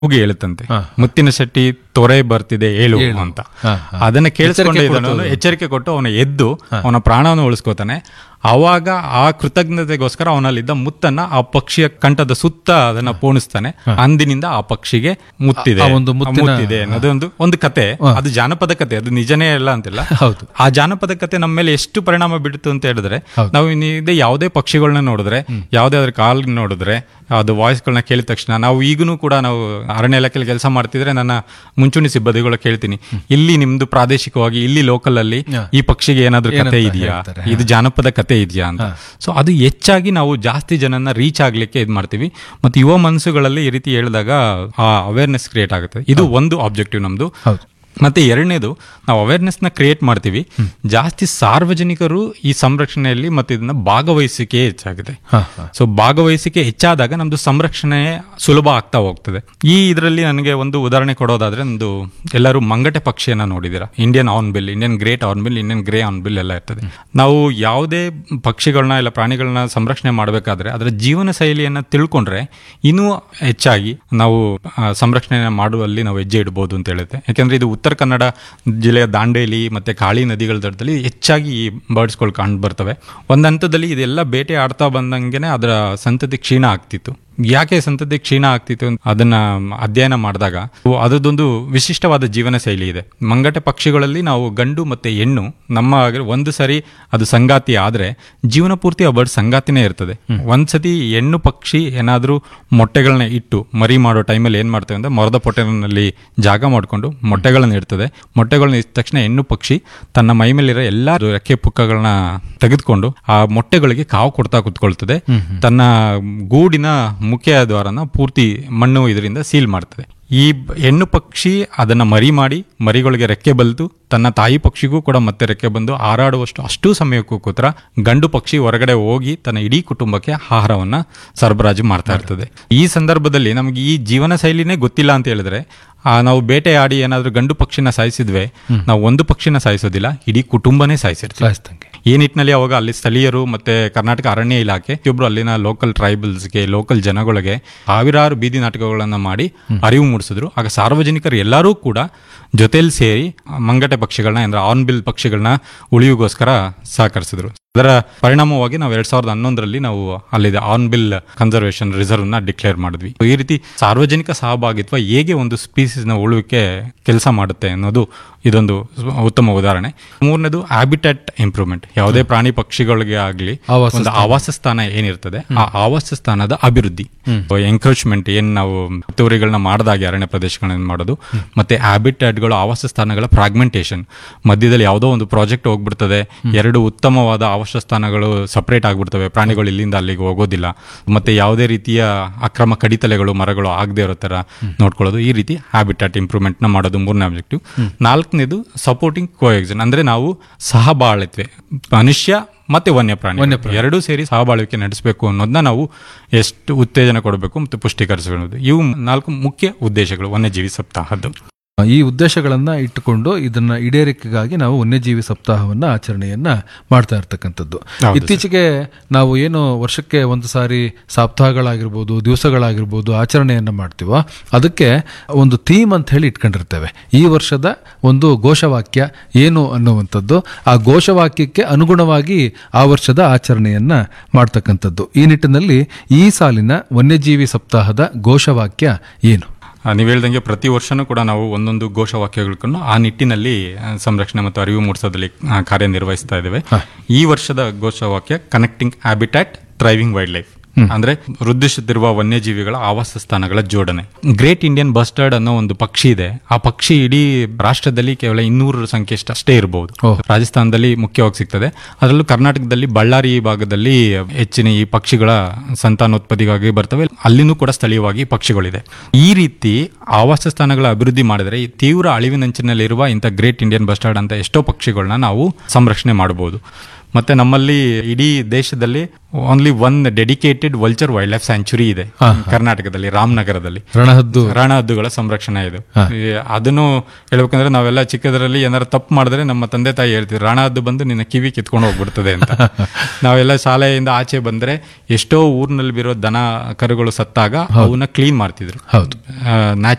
ಕೂಗಿ ಹೇಳುತ್ತಂತೆ ಮುತ್ತಿನ ಶೆಟ್ಟಿ ತೊರೆ ಬರ್ತಿದೆ ಏಳು ಅಂತ ಹಾ, ಹಾ. ಅದನ್ನ ಕೇಳಿಸ್ಕೊಂಡು ಎಚ್ಚರಿಕೆ ಇದನ್ನು ಎಚ್ಚರಿಕೆ ಕೊಟ್ಟು ಅವನು ಎದ್ದು ಅವನ ಪ್ರಾಣವನ್ನು ಉಳಿಸ್ಕೋತಾನೆ ಅವಾಗ ಆ ಕೃತಜ್ಞತೆಗೋಸ್ಕರ ಅವನಲ್ಲಿದ್ದ ಮುತ್ತನ್ನ ಆ ಪಕ್ಷಿಯ ಕಂಠದ ಸುತ್ತ ಅದನ್ನ ಪೋಣಿಸ್ತಾನೆ ಅಂದಿನಿಂದ ಆ ಪಕ್ಷಿಗೆ ಮುತ್ತಿದೆ ಆ ಒಂದು ಆ ಮುತ್ತಿನ- ಮುತ್ತಿದೆ ಅನ್ನೋದು ಒಂದು ಒಂದು ಕತೆ ಅದು ಜಾನಪದ ಕತೆ ಅದು ನಿಜನೇ ಅಲ್ಲ ಅಂತಿಲ್ಲ ಹೌದು ಆ ಜಾನಪದ ಕತೆ ನಮ್ಮ ಮೇಲೆ ಎಷ್ಟು ಪರಿಣಾಮ ಬೀಳುತ್ತೆ ಅಂತ ಹೇಳಿದ್ರೆ ನಾವು ಇನ್ನಿದೆ ಯಾವುದೇ ಪಕ್ಷಿಗಳನ್ನ ನೋಡಿದ್ರೆ ಯಾವುದೇ ಅದ್ರ ಕಾಲ್ ನೋಡಿದ್ರೆ ಅದು ವಾಯ್ಸ್ಗಳನ್ನ ಕೇಳಿದ ತಕ್ಷಣ ನಾವು ಈಗಲೂ ಕೂಡ ನಾವು ಅರಣ್ಯ ಇಲಾಖೆಯಲ್ಲಿ ಕೆಲಸ ಮಾಡ್ತಿದ್ರೆ ನನ್ನ ಮುಂಚೂಣಿ ಸಿಬ್ಬಂದಿಗಳು ಕೇಳ್ತೀನಿ ಇಲ್ಲಿ ನಿಮ್ದು ಪ್ರಾದೇಶಿಕವಾಗಿ ಇಲ್ಲಿ ಲೋಕಲ್ ಅಲ್ಲಿ ಈ ಪಕ್ಷಿಗೆ ಏನಾದ್ರೂ ಕತೆ ಏನಂತ ಇದೆಯಾ ಹೇಳ್ತಾರೆ? ಇದು ಜಾನಪದ ಕತೆ ಇದೆಯಾ ಅಂತ ಸೊ ಅದು ಹೆಚ್ಚಾಗಿ ನಾವು ಜಾಸ್ತಿ ಜನನ ರೀಚ್ ಆಗ್ಲಿಕ್ಕೆ ಇದು ಮಾಡ್ತೀವಿ ಮತ್ತೆ ಯುವ ಮನಸ್ಸುಗಳಲ್ಲಿ ಈ ರೀತಿ ಹೇಳಿದಾಗ ಆ ಅವೇರ್ನೆಸ್ ಕ್ರಿಯೇಟ್ ಆಗುತ್ತೆ ಇದು ಒಂದು ಆಬ್ಜೆಕ್ಟಿವ್ ನಮ್ದು ಹೌದು ಮತ್ತೆ ಎರಡನೇದು ನಾವು ಅವೇರ್ನೆಸ್ನ ಕ್ರಿಯೇಟ್ ಮಾಡ್ತೀವಿ ಜಾಸ್ತಿ ಸಾರ್ವಜನಿಕರು ಈ ಸಂರಕ್ಷಣೆಯಲ್ಲಿ ಮತ್ತೆ ಇದನ್ನ ಭಾಗವಹಿಸಿಕೆ ಹೆಚ್ಚಾಗಿದೆ ಹಾ, ಹಾ. ಸೊ ಭಾಗವಹಿಸಿಕೆ ಹೆಚ್ಚಾದಾಗ ನಮ್ದು ಸಂರಕ್ಷಣೆ ಸುಲಭ ಆಗ್ತಾ ಹೋಗ್ತದೆ ಈ ಇದರಲ್ಲಿ ನನಗೆ ಒಂದು ಉದಾಹರಣೆ ಕೊಡೋದಾದ್ರೆ ಒಂದು ಎಲ್ಲರೂ ಮಂಗಟೆ ಪಕ್ಷಿಯನ್ನ ನೋಡಿದ್ದೀರಾ Indian hornbill Indian great hornbill Indian grey hornbill ಎಲ್ಲ ಇರ್ತದೆ ನಾವು ಯಾವುದೇ ಪಕ್ಷಿಗಳನ್ನ ಇಲ್ಲ ಪ್ರಾಣಿಗಳನ್ನ ಸಂರಕ್ಷಣೆ ಮಾಡಬೇಕಾದ್ರೆ ಅದರ ಜೀವನ ಶೈಲಿಯನ್ನ ತಿಳ್ಕೊಂಡ್ರೆ ಇನ್ನೂ ಹೆಚ್ಚಾಗಿ ನಾವು ಆ, ಸಂರಕ್ಷಣೆ ಮಾಡುವಲ್ಲಿ ನಾವು ಹೆಜ್ಜೆ ಇಡ್ಬೋದು ಅಂತ ಹೇಳುತ್ತೆ ಯಾಕಂದ್ರೆ ಇದು ಉತ್ತರ ಕನ್ನಡ ಜಿಲ್ಲೆಯ ದಾಂಡೇಲಿ ಮತ್ತೆ ಕಾಳಿ ನದಿಗಳ ದಡದಲ್ಲಿ ಹೆಚ್ಚಾಗಿ ಈ ಬರ್ಡ್ಸ್ಗಳು ಕಂಡು ಬರ್ತವೆ ಒಂದು ಹಂತದಲ್ಲಿ ಇದೆಲ್ಲ ಬೇಟೆ ಆಡ್ತಾ ಬಂದಂಗೆನೆ ಅದರ ಸಂತತಿ ಕ್ಷೀಣ ಆಗ್ತಿತ್ತು ಯಾಕೆ ಸಂತತಿ ಕ್ಷೀಣ ಆಗ್ತಿತ್ತು ಅಂತ ಅದನ್ನ ಅಧ್ಯಯನ ಮಾಡಿದಾಗ ಅದರದೊಂದು ವಿಶಿಷ್ಟವಾದ ಜೀವನ ಶೈಲಿ ಇದೆ ಮಂಗಟೆ ಪಕ್ಷಿಗಳಲ್ಲಿ ನಾವು ಗಂಡು ಮತ್ತೆ ಹೆಣ್ಣು ನಮ್ಮ ಒಂದು ಸರಿ ಅದು ಸಂಗಾತಿ ಆದ್ರೆ ಜೀವನ ಪೂರ್ತಿ ಆ ಬರ್ಡ್ ಸಂಗಾತಿನೇ ಇರ್ತದೆ ಒಂದ್ಸತಿ ಹೆಣ್ಣು ಪಕ್ಷಿ ಏನಾದ್ರೂ ಮೊಟ್ಟೆಗಳನ್ನ ಇಟ್ಟು ಮರಿ ಮಾಡೋ ಟೈಮಲ್ಲಿ ಏನ್ ಮಾಡ್ತೇವೆ ಅಂದ್ರೆ ಮರದ ಪೊಟ್ಟೆನಲ್ಲಿ ಜಾಗ ಮಾಡಿಕೊಂಡು ಮೊಟ್ಟೆಗಳನ್ನ ಇಡ್ತದೆ ಮೊಟ್ಟೆಗಳನ್ನ ಇಟ್ಟ ತಕ್ಷಣ ಹೆಣ್ಣು ಪಕ್ಷಿ ತನ್ನ ಮೈ ಮೇಲಿರೋ ಎಲ್ಲಾ ರೆಕ್ಕೆ ಪುಕ್ಕಗಳನ್ನ ತೆಗೆದುಕೊಂಡು ಆ ಮೊಟ್ಟೆಗಳಿಗೆ ಕಾವು ಕೊಡ್ತಾ ಕುತ್ಕೊಳ್ತದೆ ತನ್ನ ಗೂಡಿನ ಮುಖ್ಯ ದ್ವಾರನ ಪೂರ್ತಿ ಮಣ್ಣು ಇದರಿಂದ ಸೀಲ್ ಮಾಡ್ತದೆ ಈ ಬ- ಹೆಣ್ಣು ಪಕ್ಷಿ ಅದನ್ನ ಮರಿ ಮಾಡಿ ಮರಿಗಳಿಗೆ ರೆಕ್ಕೆ ಬಲ್ತು ತನ್ನ ತಾಯಿ ಪಕ್ಷಿಗೂ ಕೂಡ ಮತ್ತೆ ರೆಕ್ಕೆ ಬಂದು ಹಾರಾಡುವಷ್ಟು ಅಷ್ಟು ಸಮಯಕ್ಕೂ ಕೂತ್ರ ಗಂಡು ಪಕ್ಷಿ ಹೊರಗಡೆ ಹೋಗಿ ತನ್ನ ಇಡೀ ಕುಟುಂಬಕ್ಕೆ ಆಹಾರವನ್ನ ಸರಬರಾಜು ಮಾಡ್ತಾ ಇರ್ತದೆ ಈ ಸಂದರ್ಭದಲ್ಲಿ ನಮಗೆ ಈ ಜೀವನ ಶೈಲಿನೇ ಗೊತ್ತಿಲ್ಲ ಅಂತ ಹೇಳಿದ್ರೆ ಆ ನಾವು ಬೇಟೆ ಆಡಿ ಏನಾದ್ರೂ ಗಂಡು ಪಕ್ಷಿನ ಸಾಯಿಸಿದ್ವಿ ನಾವು ಒಂದು ಪಕ್ಷಿನ ಸಾಯಿಸೋದಿಲ್ಲ ಇಡೀ ಕುಟುಂಬನೇ ಸಾಯಿಸಿರ್ತೀವಿ ಸಾಯಿಸ್ದಂಗೆ ಈ ನಿಟ್ಟಿನಲ್ಲಿ ಅವಾಗ ಅಲ್ಲಿ ಸ್ಥಳೀಯರು ಮತ್ತೆ ಕರ್ನಾಟಕ ಅರಣ್ಯ ಇಲಾಖೆ ಇಬ್ಬರು ಅಲ್ಲಿನ ಲೋಕಲ್ ಟ್ರೈಬಲ್ಸ್ಗೆ ಲೋಕಲ್ ಜನಗಳಿಗೆ ಸಾವಿರಾರು ಬೀದಿ ನಾಟಕಗಳನ್ನ ಮಾಡಿ ಅರಿವು ಮೂಡಿಸಿದ್ರು ಆಗ ಸಾರ್ವಜನಿಕರು ಎಲ್ಲರೂ ಕೂಡ ಜೊತೆಲಿ ಸೇರಿ ಮಂಗಟೆ ಪಕ್ಷಿಗಳನ್ನ ಅಂದ್ರೆ ಆನ್ ಬಿಲ್ ಪಕ್ಷಿಗಳನ್ನ ಉಳಿವಿಗೋಸ್ಕರ ಸಹಕರಿಸಿದ್ರು ಅದರ ಪರಿಣಾಮವಾಗಿ ನಾವು ಎರಡ್ ಸಾವಿರದ ಹನ್ನೊಂದರಲ್ಲಿ ನಾವು ಅಲ್ಲಿದೆ ಆನ್ ಬಿಲ್ ಕನ್ಸರ್ವೇಷನ್ ರಿಸರ್ವ್ ನ ಡಿಕ್ಲೇರ್ ಮಾಡಿದ್ವಿ ಈ ರೀತಿ ಸಾರ್ವಜನಿಕ ಸಹಭಾಗಿತ್ವ ಹೇಗೆ ಒಂದು ಸ್ಪೀಸೀಸ್ ನ ಉಳುವಿಕೆ ಕೆಲಸ ಮಾಡುತ್ತೆ ಅನ್ನೋದು ಇದೊಂದು ಉತ್ತಮ ಉದಾಹರಣೆ ಮೂರನೇದು ಹ್ಯಾಬಿಟೆಟ್ ಇಂಪ್ರೂವ್ಮೆಂಟ್ ಯಾವುದೇ ಪ್ರಾಣಿ ಪಕ್ಷಿಗಳಿಗೆ ಆಗಲಿ ಆವಾಸ ಒಂದು ಆವಾಸ ಸ್ಥಾನ ಏನಿರ್ತದೆ ಆ ಆವಾಸ ಸ್ಥಾನದ ಅಭಿವೃದ್ಧಿ ಎಂಕ್ರೋಚ್ಮೆಂಟ್ ಏನ್ ನಾವು ಒತ್ತುವರಿಗಳನ್ನ ಮಾಡದಾಗೆ ಅರಣ್ಯ ಪ್ರದೇಶಗಳನ್ನ ಮಾಡೋದು ಮತ್ತೆ ಹ್ಯಾಬಿಟೆಟ್ಗಳು ಆವಾಸ ಸ್ಥಾನಗಳ ಫ್ರಾಗ್ಮೆಂಟೇಷನ್ ಮಧ್ಯದಲ್ಲಿ ಯಾವುದೋ ಒಂದು ಪ್ರಾಜೆಕ್ಟ್ ಹೋಗ್ಬಿಡ್ತದೆ ಎರಡು ಉತ್ತಮವಾದ ಆವಾಸ ಸ್ಥಾನಗಳು ಸಪರೇಟ್ ಆಗ್ಬಿಡ್ತವೆ ಪ್ರಾಣಿಗಳು ಇಲ್ಲಿಂದ ಅಲ್ಲಿಗೆ ಹೋಗೋದಿಲ್ಲ ಮತ್ತೆ ಯಾವುದೇ ರೀತಿಯ ಅಕ್ರಮ ಕಡಿತಲೆಗಳು ಮರಗಳು ಆಗದೆ ಇರೋ ತರ ನೋಡ್ಕೊಳ್ಳೋದು ಈ ರೀತಿ ಹ್ಯಾಬಿಟಾಟ್ ಇಂಪ್ರೂವ್ಮೆಂಟ್ ನ ಮಾಡೋದು ಮೂರನೇ ಆಬ್ಜೆಕ್ಟಿವ್ ನಾಲ್ಕನೇದು ಸಪೋರ್ಟಿಂಗ್ ಕೋಎಕ್ಸನ್ ಅಂದ್ರೆ ನಾವು ಸಹಬಾಳಿತ್ವೆ ಮನುಷ್ಯ ಮತ್ತೆ ವನ್ಯಪ್ರಾಣಿ ಎರಡೂ ಸೇರಿ ಸಹಬಾಳ್ವಿಕೆ ನಡೆಸಬೇಕು ಅನ್ನೋದನ್ನ ನಾವು ಎಷ್ಟು ಉತ್ತೇಜನ ಕೊಡಬೇಕು ಮತ್ತು ಪುಷ್ಟೀಕರಿಸಬಹುದು ಇವು ನಾಲ್ಕು ಮುಖ್ಯ ಉದ್ದೇಶಗಳು ವನ್ಯಜೀವಿ ಸಪ್ತಾಹದ್ದು ಈ ಉದ್ದೇಶಗಳನ್ನ ಇಟ್ಟುಕೊಂಡು ಇದನ್ನ ಈಡೇರಿಕೆಗಾಗಿ ನಾವು ವನ್ಯಜೀವಿ ಸಪ್ತಾಹವನ್ನ ಆಚರಣೆಯನ್ನ ಮಾಡ್ತಾ ಇರ್ತಕ್ಕಂಥದ್ದು ಹೌದು ಇತ್ತೀಚೆಗೆ ನಾವು ಏನು ವರ್ಷಕ್ಕೆ ಒಂದು ಸಾರಿ ಸಪ್ತಾಹಗಳಾಗಿರ್ಬೋದು ದಿವಸಗಳಾಗಿರ್ಬೋದು ಆಚರಣೆಯನ್ನ ಮಾಡ್ತೀವೋ ಅದಕ್ಕೆ ಒಂದು ಥೀಮ್ ಅಂತ ಹೇಳಿ ಇಟ್ಕೊಂಡಿರ್ತೇವೆ ಈ ವರ್ಷದ ಒಂದು ಘೋಷವಾಕ್ಯ ಏನು ಅನ್ನುವಂಥದ್ದು ಆ ಘೋಷವಾಕ್ಯಕ್ಕೆ ಅನುಗುಣವಾಗಿ ಆ ವರ್ಷದ ಆಚರಣೆಯನ್ನ ಮಾಡ್ತಕ್ಕಂಥದ್ದು ಈ ನಿಟ್ಟಿನಲ್ಲಿ ಈ ಸಾಲಿನ ವನ್ಯಜೀವಿ ಸಪ್ತಾಹದ ಘೋಷವಾಕ್ಯ ಏನು ಆ, ನೀವು ಹೇಳ್ದಂಗೆ ಪ್ರತಿ ವರ್ಷನೂ ಕೂಡ ನಾವು ಒಂದೊಂದು ಘೋಷವಾಕ್ಯಗಳನ್ನು ಆ ನಿಟ್ಟಿನಲ್ಲಿ ಆ, ಸಂರಕ್ಷಣೆ ಮತ್ತು ಅರಿವು ಮೂಡಿಸೋದ್ರಲ್ಲಿ ಆ, ಕಾರ್ಯನಿರ್ವಹಿಸ್ತಾ ಇದ್ದೇವೆ ಈ ವರ್ಷದ ಘೋಷವಾಕ್ಯ connecting habitat driving wildlife ಅಂದ್ರೆ ವೃದ್ಧಿಸುತ್ತಿರುವ ವನ್ಯಜೀವಿಗಳ ಆವಾಸ ಸ್ಥಾನಗಳ ಜೋಡಣೆ ಗ್ರೇಟ್ ಇಂಡಿಯನ್ ಬಸ್ಟರ್ಡ್ ಅನ್ನೋ ಒಂದು ಪಕ್ಷಿ ಇದೆ ಆ ಪಕ್ಷಿ ಇಡೀ ರಾಷ್ಟ್ರದಲ್ಲಿ ಕೇವಲ ಇನ್ನೂರ ಸಂಖ್ಯೆ ಅಷ್ಟೇ ಇರಬಹುದು ಓಹ್. ರಾಜಸ್ಥಾನದಲ್ಲಿ ಮುಖ್ಯವಾಗಿ ಸಿಗ್ತದೆ ಅದರಲ್ಲೂ ಕರ್ನಾಟಕದಲ್ಲಿ ಬಳ್ಳಾರಿ ಭಾಗದಲ್ಲಿ ಹೆಚ್ಚಿನ ಈ ಪಕ್ಷಿಗಳ ಸಂತಾನೋತ್ಪತ್ತಿಗಾಗಿ ಬರ್ತವೆ ಅಲ್ಲಿನೂ ಕೂಡ ಸ್ಥಳೀಯವಾಗಿ ಪಕ್ಷಿಗಳಿದೆ ಈ ರೀತಿ ಆವಾಸ ಸ್ಥಾನಗಳ ಅಭಿವೃದ್ಧಿ ಮಾಡಿದರೆ ಈ ತೀವ್ರ ಅಳಿವಿನಂಚಿನಲ್ಲಿರುವ ಇಂಥ ಗ್ರೇಟ್ ಇಂಡಿಯನ್ ಬಸ್ಟರ್ಡ್ ಅಂತ ಎಷ್ಟೋ ಪಕ್ಷಿಗಳನ್ನ ನಾವು ಸಂರಕ್ಷಣೆ ಮಾಡಬಹುದು ಮತ್ತೆ ನಮ್ಮಲ್ಲಿ ಇಡೀ ದೇಶದಲ್ಲಿ only one dedicated vulture wildlife sanctuary ಇದೆ ಕರ್ನಾಟಕದಲ್ಲಿ ರಾಮನಗರದಲ್ಲಿ ರಣಹದ್ದು ರಣಹದ್ದುಗಳ ಸಂರಕ್ಷಣೆ ಇದು ಈ ಅದನ್ನು ಹೇಳ್ಬೇಕಂದ್ರೆ ನಾವೆಲ್ಲ ಚಿಕ್ಕದರಲ್ಲಿ ಏನಾರು ತಪ್ಪು ಮಾಡಿದ್ರೆ ನಮ್ಮ ತಂದೆ ತಾಯಿ ಹೇಳ್ತಿದ್ರು ರಣಹದ್ದು ಬಂದು ನಿನ್ನ ಕಿವಿ ಕಿತ್ಕೊಂಡು ಹೋಗ್ಬಿಡ್ತದೆ ಅಂತ ನಾವೆಲ್ಲ ಶಾಲೆಯಿಂದ ಆಚೆ ಬಂದ್ರೆ ಎಷ್ಟೋ ಊರಿನಲ್ಲಿ ಬಿರೋ ದನ ಕರುಗಳು ಸತ್ತಾಗ ಅವನ್ನ ಕ್ಲೀನ್ ಮಾಡ್ತಿದ್ರು ಹೌದು